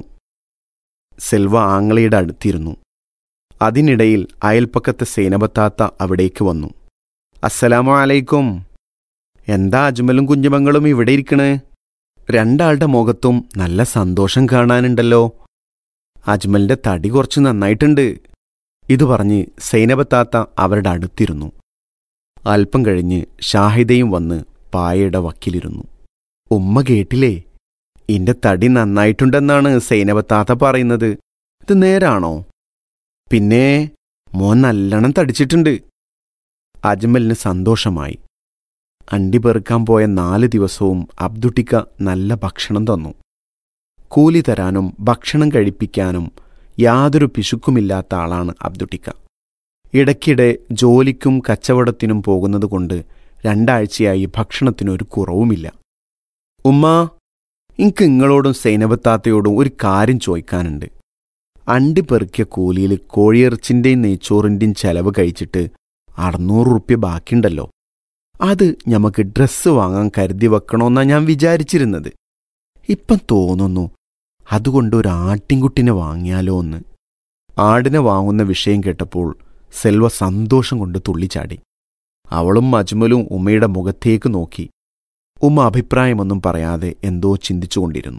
സെൽവ ആങ്ങളയുടെ അടുത്തിരുന്നു അതിനിടയിൽ അയൽപ്പക്കത്തെ സേനബത്താത്ത അവിടേക്ക് വന്നു അസ്സലാമു അലൈക്കും എന്താ അജ്മലും കുഞ്ഞുമങ്ങളും ഇവിടെ ഇരിക്കണേ രണ്ടാളുടെ മുഖത്തും നല്ല സന്തോഷം കാണാനുണ്ടല്ലോ അജ്മലിന്റെ തടി കുറച്ച് നന്നായിട്ടുണ്ട് ഇത് പറഞ്ഞ് സൈനബത്താത്ത അവരുടെ അടുത്തിരുന്നു അല്പം കഴിഞ്ഞ് ഷാഹിദയും വന്ന് പായയുടെ വക്കിലിരുന്നു ഉമ്മ കേട്ടില്ലേ ഇന്റെ തടി നന്നായിട്ടുണ്ടെന്നാണ് സൈനബത്താത്ത പറയുന്നത് ഇത് നേരാണോ പിന്നെ മോൻ നല്ലോണം തടിച്ചിട്ടുണ്ട് അജ്മലിന് സന്തോഷമായി അണ്ടി പെറുക്കാൻ പോയ നാല് ദിവസവും അബ്ദുട്ടിക്ക നല്ല ഭക്ഷണം തന്നു കൂലി തരാനും ഭക്ഷണം കഴിപ്പിക്കാനും യാതൊരു പിശുക്കുമില്ലാത്ത ആളാണ് അബ്ദുട്ടിക്ക ഇടയ്ക്കിടെ ജോലിക്കും കച്ചവടത്തിനും പോകുന്നതുകൊണ്ട് രണ്ടാഴ്ചയായി ഭക്ഷണത്തിനൊരു കുറവുമില്ല ഉമ്മാ ഇൻക്ക് ഇങ്ങളോടും സൈനബത്താത്തയോടും ഒരു കാര്യം ചോദിക്കാനുണ്ട് അണ്ടി പെറുക്കിയ കൂലിയിൽ കോഴിയിറച്ചിന്റെയും നെയ്ച്ചോറിന്റെയും ചെലവ് കഴിച്ചിട്ട് അറുന്നൂറ് റുപ്യ ബാക്കിയുണ്ടല്ലോ അത് ഞമ്മക്ക് ഡ്രസ്സ് വാങ്ങാൻ കരുതി വെക്കണമെന്നാ ഞാൻ വിചാരിച്ചിരുന്നത് ഇപ്പം തോന്നുന്നു അതുകൊണ്ട് ഒരു ആട്ടിൻകുട്ടിനെ വാങ്ങിയാലോ എന്ന് ആടിനെ വാങ്ങുന്ന വിഷയം കേട്ടപ്പോൾ സെൽവ സന്തോഷം കൊണ്ട് തുള്ളിച്ചാടി അവളും അജ്മലും ഉമ്മയുടെ മുഖത്തേക്ക് നോക്കി ഉമ്മ അഭിപ്രായമൊന്നും പറയാതെ എന്തോ ചിന്തിച്ചുകൊണ്ടിരുന്നു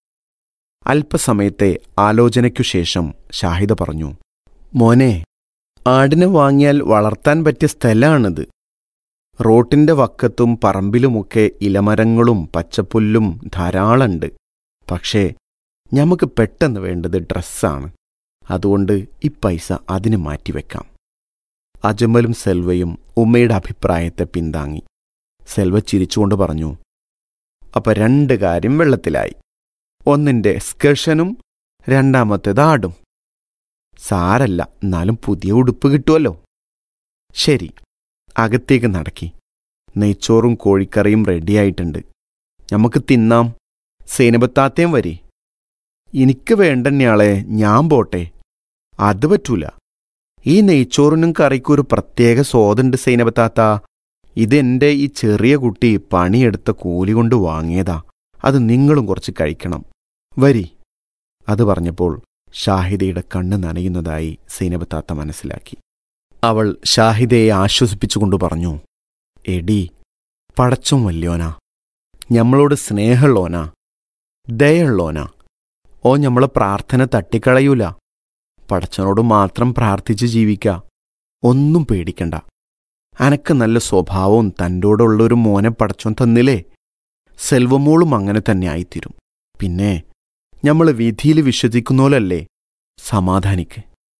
അല്പസമയത്തെ ആലോചനയ്ക്കു ശേഷം ഷാഹിദ പറഞ്ഞു മോനെ ആടിനെ വാങ്ങിയാൽ വളർത്താൻ പറ്റിയ സ്ഥലമാണിത് റോട്ടിന്റെ വക്കത്തും പറമ്പിലുമൊക്കെ ഇലമരങ്ങളും പച്ചപ്പുല്ലും ധാരാളമുണ്ട് പക്ഷേ ഞമ്മക്ക് പെട്ടെന്ന് വേണ്ടത് ഡ്രസ്സാണ് അതുകൊണ്ട് ഈ പൈസ അതിന് മാറ്റിവെക്കാം അജമലും സെൽവയും ഉമ്മയുടെ അഭിപ്രായത്തെ പിന്താങ്ങി സെൽവ ചിരിച്ചുകൊണ്ട് പറഞ്ഞു അപ്പൊ രണ്ട് കാര്യം വെള്ളത്തിലായി ഒന്നിന്റെ എക്സ്കർഷനും രണ്ടാമത്തേത് ആടും സാരല്ല എന്നാലും പുതിയ ഉടുപ്പ് കിട്ടുമല്ലോ ശരി അകത്തേക്ക് നടക്കി നെയ്ച്ചോറും കോഴിക്കറിയും റെഡിയായിട്ടുണ്ട് നമുക്ക് തിന്നാം സേനബത്താത്തേം വരി എനിക്ക് വേണ്ടന്നെയാളെ ഞാൻ പോട്ടെ അത് പറ്റൂല ഈ നെയ്ച്ചോറിനും കറിക്കും ഒരു പ്രത്യേക സ്വാദുണ്ട് സൈനബത്താത്ത ഇതെന്റെ ഈ ചെറിയ കുട്ടി പണിയെടുത്ത കൂലി കൊണ്ട് വാങ്ങിയതാ അത് നിങ്ങളും കുറച്ച് കഴിക്കണം വരി അത് പറഞ്ഞപ്പോൾ ഷാഹിദയുടെ കണ്ണ് നനയുന്നതായി സൈനബത്താത്ത മനസ്സിലാക്കി അവൾ ഷാഹിദയെ ആശ്വസിപ്പിച്ചുകൊണ്ട് പറഞ്ഞു എടി പടച്ചും വല്യോനാ ഞമ്മളോട് സ്നേഹമുള്ളോനാ ദയുള്ളോനാ ഓ ഞമ്മളെ പ്രാർത്ഥന തട്ടിക്കളയൂല പടച്ചനോട് മാത്രം പ്രാർത്ഥിച്ച് ജീവിക്ക ഒന്നും പേടിക്കണ്ട അനക്ക് നല്ല സ്വഭാവവും തൻ്റോടുള്ളൊരു മോനെ പടച്ചോൻ തന്നില്ലേ സെൽവമോളും അങ്ങനെ തന്നെ ആയിത്തീരും പിന്നെ ഞമ്മൾ വിധിയിൽ വിശ്വസിക്കുന്നോലല്ലേ സമാധാനിക്ക്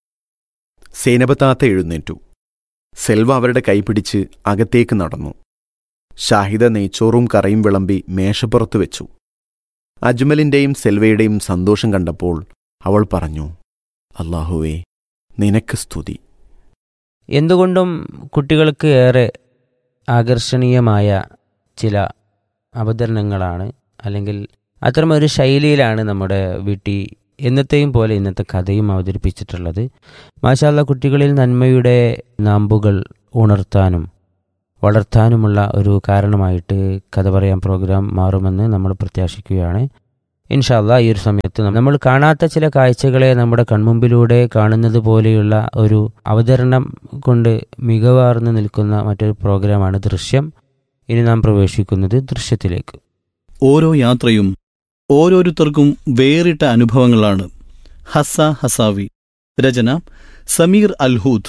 സേനപതാത്ത എഴുന്നേറ്റു സെൽവ അവരുടെ കൈപിടിച്ച് അകത്തേക്ക് നടന്നു ഷാഹിദ നെയ്ച്ചോറും കറിയും വിളമ്പി മേശപ്പുറത്ത് വെച്ചു അജ്മലിന്റെയും സെൽവയുടെയും സന്തോഷം കണ്ടപ്പോൾ അവൾ പറഞ്ഞു അള്ളാഹുവേ നിനക്ക് സ്തുതി എന്തുകൊണ്ടും കുട്ടികൾക്ക് ഏറെ ആകർഷണീയമായ ചില അവതരണങ്ങളാണ് അല്ലെങ്കിൽ അത്തരമൊരു ശൈലിയിലാണ് നമ്മുടെ വീട്ടിൽ എന്നത്തെയും പോലെ ഇന്നത്തെ കഥയും അവതരിപ്പിച്ചിട്ടുള്ളത് മാഷാല്ല കുട്ടികളിൽ നന്മയുടെ നാമ്പുകൾ ഉണർത്താനും വളർത്താനുമുള്ള ഒരു കാരണമായിട്ട് കഥ പറയാൻ പ്രോഗ്രാം മാറുമെന്ന് നമ്മൾ പ്രത്യാശിക്കുകയാണ് ഇൻഷാല്ല ഈ ഒരു സമയത്ത് നമ്മൾ കാണാത്ത ചില കാഴ്ചകളെ നമ്മുടെ കൺമുമ്പിലൂടെ കാണുന്നത് പോലെയുള്ള ഒരു അവതരണം കൊണ്ട് മികവാർന്നു നിൽക്കുന്ന മറ്റൊരു പ്രോഗ്രാമാണ് ദൃശ്യം ഇനി നാം പ്രവേശിക്കുന്നത് ദൃശ്യത്തിലേക്ക് ഓരോ യാത്രയും ഓരോരുത്തർക്കും വേറിട്ട അനുഭവങ്ങളാണ് ഹസ ഹസാവി രചന സമീർ അൽഹൂദ്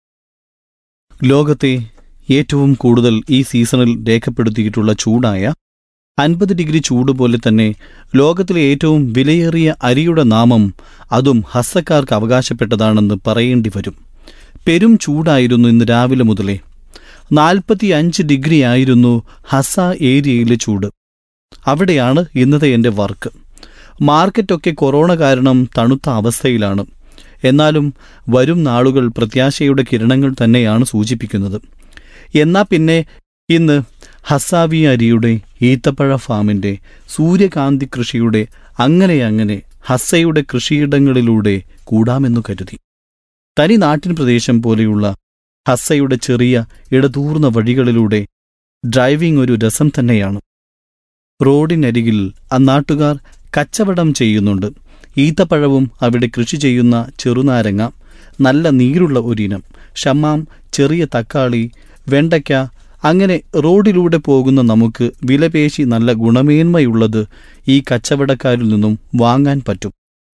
ലോകത്തെ ഏറ്റവും കൂടുതൽ ഈ സീസണിൽ രേഖപ്പെടുത്തിയിട്ടുള്ള ചൂടായ അൻപത് ഡിഗ്രി ചൂട് പോലെ തന്നെ ലോകത്തിലെ ഏറ്റവും വിലയേറിയ അരിയുടെ നാമം അതും ഹസ്സക്കാർക്ക് അവകാശപ്പെട്ടതാണെന്ന് പറയേണ്ടി വരും പെരും ചൂടായിരുന്നു ഇന്ന് രാവിലെ മുതലേ നാൽപ്പത്തി അഞ്ച് ഡിഗ്രി ആയിരുന്നു ഹസ ഏരിയയിലെ ചൂട് അവിടെയാണ് ഇന്നത്തെ എൻ്റെ വർക്ക് മാർക്കറ്റൊക്കെ കൊറോണ കാരണം തണുത്ത അവസ്ഥയിലാണ് എന്നാലും വരും നാളുകൾ പ്രത്യാശയുടെ കിരണങ്ങൾ തന്നെയാണ് സൂചിപ്പിക്കുന്നത് എന്നാ പിന്നെ ഇന്ന് ഹസാവി അരിയുടെ ഈത്തപ്പഴ ഫാമിന്റെ സൂര്യകാന്തി കൃഷിയുടെ അങ്ങനെ അങ്ങനെ ഹസ്സയുടെ കൃഷിയിടങ്ങളിലൂടെ കൂടാമെന്നു കരുതി തനി നാട്ടിൻ പ്രദേശം പോലെയുള്ള ഹസ്സയുടെ ചെറിയ ഇടതൂർന്ന വഴികളിലൂടെ ഡ്രൈവിംഗ് ഒരു രസം തന്നെയാണ് റോഡിനരികിൽ അന്നാട്ടുകാർ കച്ചവടം ചെയ്യുന്നുണ്ട് ഈത്തപ്പഴവും അവിടെ കൃഷി ചെയ്യുന്ന ചെറുനാരങ്ങ നല്ല നീരുള്ള ഒരിനം ഷമ്മാം ചെറിയ തക്കാളി വെണ്ടയ്ക്ക അങ്ങനെ റോഡിലൂടെ പോകുന്ന നമുക്ക് വിലപേശി നല്ല ഗുണമേന്മയുള്ളത് ഈ കച്ചവടക്കാരിൽ നിന്നും വാങ്ങാൻ പറ്റും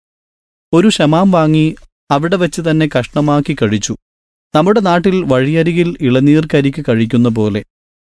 ഒരു ഷമാം വാങ്ങി അവിടെ വെച്ച് തന്നെ കഷ്ണമാക്കി കഴിച്ചു നമ്മുടെ നാട്ടിൽ വഴിയരികിൽ ഇളനീർ കരിക്ക് കഴിക്കുന്ന പോലെ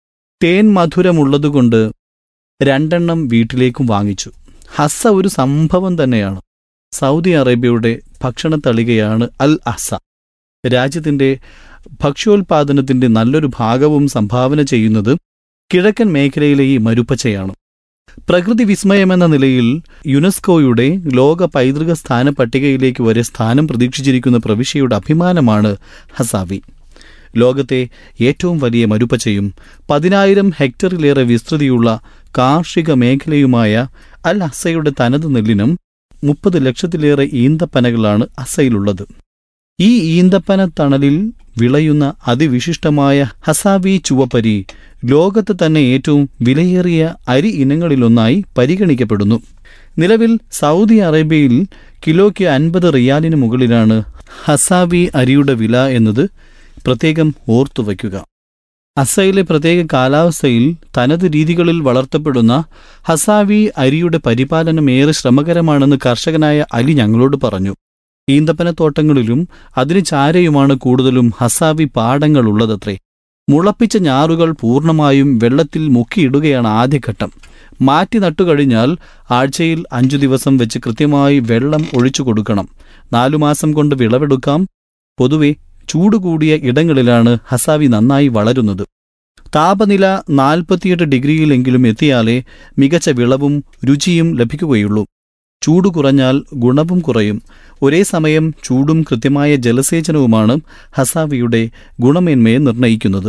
തേൻ മധുരമുള്ളതുകൊണ്ട് രണ്ടെണ്ണം വീട്ടിലേക്കും വാങ്ങിച്ചു ഹസ്സ ഒരു സംഭവം തന്നെയാണ് സൗദി അറേബ്യയുടെ ഭക്ഷണത്തളികയാണ് അൽ അഹ്സ രാജ്യത്തിന്റെ ഭക്ഷ്യോൽപാദനത്തിന്റെ നല്ലൊരു ഭാഗവും സംഭാവന ചെയ്യുന്നത് കിഴക്കൻ മേഖലയിലെ ഈ മരുപ്പച്ചയാണ് പ്രകൃതി വിസ്മയമെന്ന നിലയിൽ യുനെസ്കോയുടെ ലോക പൈതൃക സ്ഥാന പട്ടികയിലേക്ക് വരെ സ്ഥാനം പ്രതീക്ഷിച്ചിരിക്കുന്ന പ്രവിശ്യയുടെ അഭിമാനമാണ് ഹസാവി ലോകത്തെ ഏറ്റവും വലിയ മരുപ്പച്ചയും പതിനായിരം ഹെക്ടറിലേറെ വിസ്തൃതിയുള്ള കാർഷിക മേഖലയുമായ അൽ അസയുടെ തനത് നെല്ലിനും മുപ്പത് ലക്ഷത്തിലേറെ ഈന്തപ്പനകളാണ് അസയിലുള്ളത് ഈ ഈന്തപ്പന തണലിൽ വിളയുന്ന അതിവിശിഷ്ടമായ ഹസാവി ചുവപ്പരി ലോകത്ത് തന്നെ ഏറ്റവും വിലയേറിയ അരി ഇനങ്ങളിലൊന്നായി പരിഗണിക്കപ്പെടുന്നു നിലവിൽ സൗദി അറേബ്യയിൽ കിലോയ്ക്ക് അൻപത് റിയാലിന് മുകളിലാണ് ഹസാവി അരിയുടെ വില എന്നത് പ്രത്യേകം ഓർത്തുവയ്ക്കുക അസയിലെ പ്രത്യേക കാലാവസ്ഥയിൽ തനത് രീതികളിൽ വളർത്തപ്പെടുന്ന ഹസാവി അരിയുടെ പരിപാലനം ഏറെ ശ്രമകരമാണെന്ന് കർഷകനായ അലി ഞങ്ങളോട് പറഞ്ഞു ഈന്തപ്പനത്തോട്ടങ്ങളിലും അതിന് ചാരയുമാണ് കൂടുതലും ഹസാവി പാടങ്ങളുള്ളതത്രേ മുളപ്പിച്ച ഞാറുകൾ പൂർണ്ണമായും വെള്ളത്തിൽ മുക്കിയിടുകയാണ് ആദ്യഘട്ടം മാറ്റി നട്ടുകഴിഞ്ഞാൽ ആഴ്ചയിൽ അഞ്ചു ദിവസം വെച്ച് കൃത്യമായി വെള്ളം ഒഴിച്ചു കൊടുക്കണം നാലു മാസം കൊണ്ട് വിളവെടുക്കാം പൊതുവെ ചൂട് കൂടിയ ഇടങ്ങളിലാണ് ഹസാവി നന്നായി വളരുന്നത് താപനില നാൽപ്പത്തിയെട്ട് ഡിഗ്രിയിലെങ്കിലും എത്തിയാലേ മികച്ച വിളവും രുചിയും ലഭിക്കുകയുള്ളൂ ചൂട് കുറഞ്ഞാൽ ഗുണവും കുറയും ഒരേ സമയം ചൂടും കൃത്യമായ ജലസേചനവുമാണ് ഹസാവിയുടെ ഗുണമേന്മയെ നിർണ്ണയിക്കുന്നത്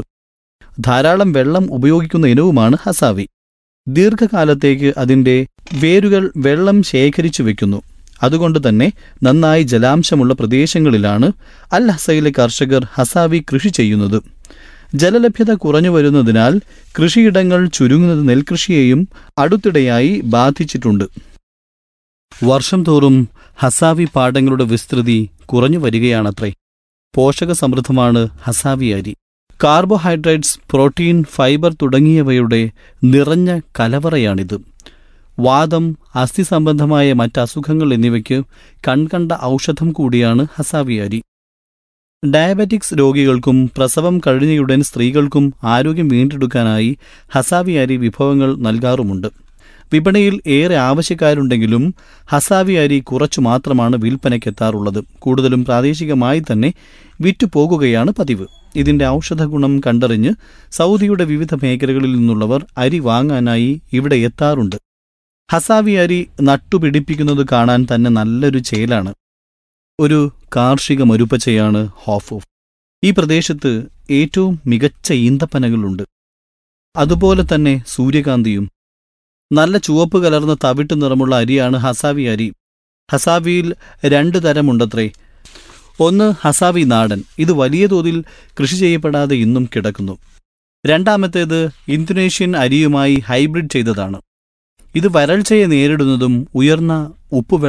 ധാരാളം വെള്ളം ഉപയോഗിക്കുന്ന ഇനവുമാണ് ഹസാവി ദീർഘകാലത്തേക്ക് അതിന്റെ വേരുകൾ വെള്ളം ശേഖരിച്ചു വെക്കുന്നു അതുകൊണ്ട് തന്നെ നന്നായി ജലാംശമുള്ള പ്രദേശങ്ങളിലാണ് അൽ ഹസയിലെ കർഷകർ ഹസാവി കൃഷി ചെയ്യുന്നത് ജലലഭ്യത കുറഞ്ഞു വരുന്നതിനാൽ കൃഷിയിടങ്ങൾ ചുരുങ്ങുന്നത് നെൽകൃഷിയെയും അടുത്തിടെയായി ബാധിച്ചിട്ടുണ്ട് വർഷം തോറും ഹസാവി പാടങ്ങളുടെ വിസ്തൃതി കുറഞ്ഞു വരികയാണത്രേ പോഷക സമൃദ്ധമാണ് ഹസാവി അരി കാർബോഹൈഡ്രേറ്റ്സ് പ്രോട്ടീൻ ഫൈബർ തുടങ്ങിയവയുടെ നിറഞ്ഞ കലവറയാണിത് വാദം അസ്ഥി സംബന്ധമായ മറ്റസുഖങ്ങൾ എന്നിവയ്ക്ക് കൺകണ്ട ഔഷധം കൂടിയാണ് ഹസാവി അരി ഡയബറ്റിക്സ് രോഗികൾക്കും പ്രസവം കഴിഞ്ഞയുടൻ സ്ത്രീകൾക്കും ആരോഗ്യം വീണ്ടെടുക്കാനായി ഹസാവി അരി വിഭവങ്ങൾ നൽകാറുമുണ്ട് വിപണിയിൽ ഏറെ ആവശ്യക്കാരുണ്ടെങ്കിലും ഹസാവി അരി കുറച്ചു മാത്രമാണ് വിൽപ്പനയ്ക്കെത്താറുള്ളത് കൂടുതലും പ്രാദേശികമായി തന്നെ വിറ്റുപോകുകയാണ് പതിവ് ഇതിന്റെ ഔഷധ ഗുണം കണ്ടറിഞ്ഞ് സൗദിയുടെ വിവിധ മേഖലകളിൽ നിന്നുള്ളവർ അരി വാങ്ങാനായി ഇവിടെ എത്താറുണ്ട് ഹസാവി അരി നട്ടുപിടിപ്പിക്കുന്നത് കാണാൻ തന്നെ നല്ലൊരു ചേലാണ് ഒരു കാർഷിക മരുപ്പച്ചയാണ് ഹോഫോഫ് ഈ പ്രദേശത്ത് ഏറ്റവും മികച്ച ഈന്തപ്പനകളുണ്ട് അതുപോലെ തന്നെ സൂര്യകാന്തിയും നല്ല ചുവപ്പ് കലർന്ന തവിട്ട് നിറമുള്ള അരിയാണ് ഹസാവി അരി ഹസാവിയിൽ രണ്ട് തരമുണ്ടത്രേ ഒന്ന് ഹസാവി നാടൻ ഇത് വലിയ തോതിൽ കൃഷി ചെയ്യപ്പെടാതെ ഇന്നും കിടക്കുന്നു രണ്ടാമത്തേത് ഇന്തോനേഷ്യൻ അരിയുമായി ഹൈബ്രിഡ് ചെയ്തതാണ് ഇത് വരൾച്ചയെ നേരിടുന്നതും ഉയർന്ന ഉപ്പുവെള്ള